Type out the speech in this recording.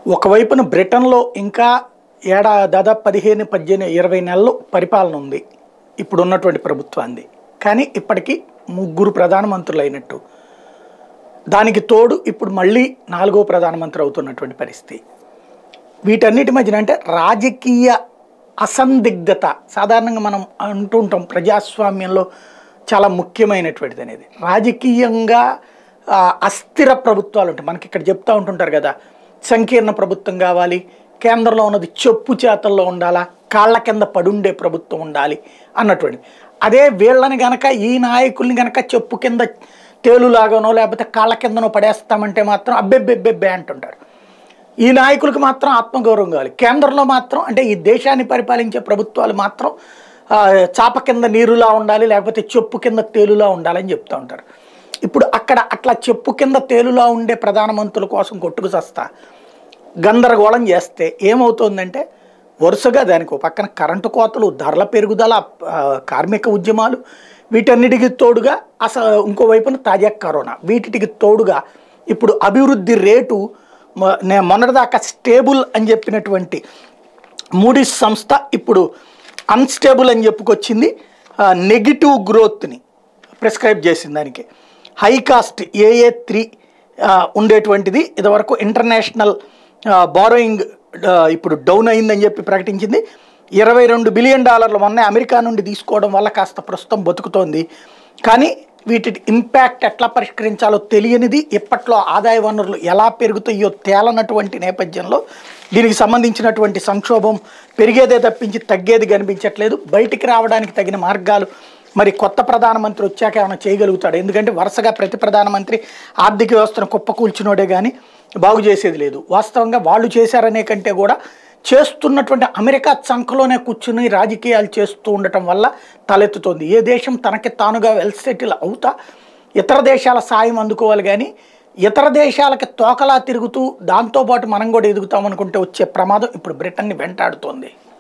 ఒకవైపున బ్రిటన్లో ఇంకా ఏడా దాదాపు పదిహేను పద్దెనిమిది ఇరవై నెలలు పరిపాలన ఉంది ఇప్పుడు ఉన్నటువంటి ప్రభుత్వాన్ని కానీ ఇప్పటికీ ముగ్గురు ప్రధానమంత్రులు అయినట్టు దానికి తోడు ఇప్పుడు మళ్ళీ నాలుగో ప్రధానమంత్రి అవుతున్నటువంటి పరిస్థితి వీటన్నిటి మధ్యన అంటే రాజకీయ అసందిగ్ధత సాధారణంగా మనం అంటూ ఉంటాం ప్రజాస్వామ్యంలో చాలా ముఖ్యమైనటువంటిది అనేది రాజకీయంగా ఆ, అస్థిర ప్రభుత్వాలు ఉంటాయి మనకి ఇక్కడ చెప్తా ఉంటుంటారు కదా సంకీర్ణ ప్రభుత్వం కావాలి కేంద్రంలో ఉన్నది చెప్పు చేతల్లో ఉండాలా కాళ్ళ కింద పడుండే ప్రభుత్వం ఉండాలి అన్నటువంటి అదే వీళ్ళని గనక ఈ నాయకుల్ని గనక చెప్పు కింద తేలులాగానో లేకపోతే కాళ్ళ కిందనో పడేస్తామంటే మాత్రం అబ్బెబ్బెబ్బెబ్బే అంటుంటారు ఈ నాయకులకు మాత్రం ఆత్మగౌరవం కావాలి కేంద్రంలో మాత్రం అంటే ఈ దేశాన్ని పరిపాలించే ప్రభుత్వాలు మాత్రం ఆ, చాప కింద నీరులా ఉండాలి లేకపోతే చెప్పు కింద తేలులా ఉండాలని చెప్తూ ఉంటారు ఇప్పుడు అక్కడ అట్లా చెప్పు కింద తేలులా ఉండే ప్రధానమంత్రుల కోసం కొట్టుకు సస్తా గందరగోళం చేస్తే ఏమవుతుందంటే వరుసగా దానికి ఒక పక్కన కరెంటు కోతలు ధరల పెరుగుదల ఆ, కార్మిక ఉద్యమాలు వీటన్నిటికి తోడుగా అసలు ఇంకోవైపున తాజా కరోనా వీటికి తోడుగా ఇప్పుడు అభివృద్ధి రేటు మొ- నే మొన్నటిదాకా స్టేబుల్ అని చెప్పినటువంటి మూడీస్ సంస్థ ఇప్పుడు అన్స్టేబుల్ అని చెప్పుకొచ్చింది నెగిటివ్ గ్రోత్ని ప్రిస్క్రైబ్ చేసింది దానికి హై కాస్ట్ ఏఏ త్రీ ఉండేటువంటిది ఇదివరకు ఇంటర్నేషనల్ బారోయింగ్ ఇప్పుడు డౌన్ అయిందని చెప్పి ప్రకటించింది ఇరవై రెండు బిలియన్ డాలర్లు మొన్న అమెరికా నుండి తీసుకోవడం వల్ల కాస్త ప్రస్తుతం బతుకుతోంది కానీ వీటి ఇంపాక్ట్ ఎట్లా పరిష్కరించాలో తెలియనిది ఇప్పట్లో ఆదాయ వనరులు ఎలా పెరుగుతాయో తేలనటువంటి నేపథ్యంలో దీనికి సంబంధించినటువంటి సంక్షోభం పెరిగేదే తప్పించి తగ్గేది కనిపించట్లేదు బయటికి రావడానికి తగిన మార్గాలు మరి కొత్త ప్రధానమంత్రి వచ్చాక ఏమైనా చేయగలుగుతాడు ఎందుకంటే వరుసగా ప్రతి ప్రధానమంత్రి ఆర్థిక వ్యవస్థను కుప్పకూల్చినోడే కానీ బాగు చేసేది లేదు వాస్తవంగా వాళ్ళు చేశారనే కంటే కూడా చేస్తున్నటువంటి అమెరికా చంకలోనే కూర్చుని రాజకీయాలు చేస్తూ ఉండటం వల్ల తలెత్తుతోంది ఏ దేశం తనకి తానుగా వెల్ సెటిల్ అవుతా ఇతర దేశాల సాయం అందుకోవాలి కానీ ఇతర దేశాలకి తోకలా తిరుగుతూ దాంతోపాటు మనం కూడా ఎదుగుతాం అనుకుంటే వచ్చే ప్రమాదం ఇప్పుడు బ్రిటన్ని వెంటాడుతోంది